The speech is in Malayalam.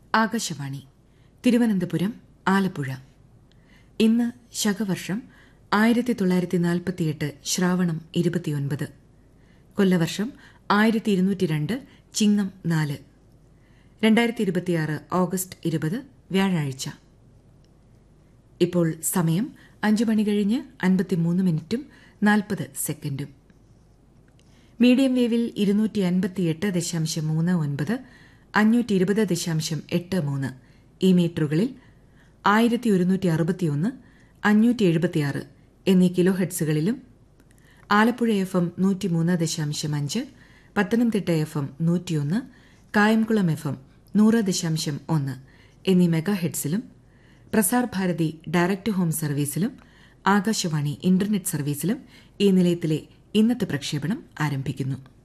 ആകാശവാണി തിരുവനന്തപുരം ആലപ്പുഴ ഇന്ന് ശകവർഷം ആയിരത്തി തൊള്ളായിരത്തി നാൽപ്പത്തിയെട്ട് ശ്രാവണം ഇരുപത്തിയൊൻപത് കൊല്ലവർഷം ആയിരത്തി ഇരുന്നൂറ്റി രണ്ട് ചിങ്ങം നാല് രണ്ടായിരത്തി ഇരുപത്തിയാറ് ഓഗസ്റ്റ് ഇരുപത് വ്യാഴാഴ്ച ഇപ്പോൾ സമയം അഞ്ചു മണി കഴിഞ്ഞ് അൻപത്തിമൂന്ന് മിനിറ്റും നാൽപ്പത് സെക്കൻഡും മീഡിയം വേവിൽ ഇരുന്നൂറ്റി അൻപത്തിയെട്ട് ദശാംശം മൂന്ന് ഒൻപത് അഞ്ഞൂറ്റി ഇരുപത് ദശാംശം എട്ട് മൂന്ന് ഈ മീറ്ററുകളിൽ ആയിരത്തി ഒരുന്നൂറ്റി അറുപത്തിയൊന്ന് അഞ്ഞൂറ്റി എഴുപത്തിയാറ് എന്നീ കിലോ ഹെഡ്സുകളിലും ആലപ്പുഴ എഫ് എം നൂറ്റിമൂന്ന് ദശാംശം അഞ്ച് പത്തനംതിട്ട എഫ് എം നൂറ്റിയൊന്ന് കായംകുളം എഫ് എം നൂറ് ദശാംശം ഒന്ന് എന്നീ മെഗാ ഹെഡ്സിലും പ്രസാർ ഭാരതി ഡയറക്ട് ഹോം സർവീസിലും ആകാശവാണി ഇന്റർനെറ്റ് സർവീസിലും ഈ നിലയത്തിലെ ഇന്നത്തെ പ്രക്ഷേപണം ആരംഭിക്കുന്നു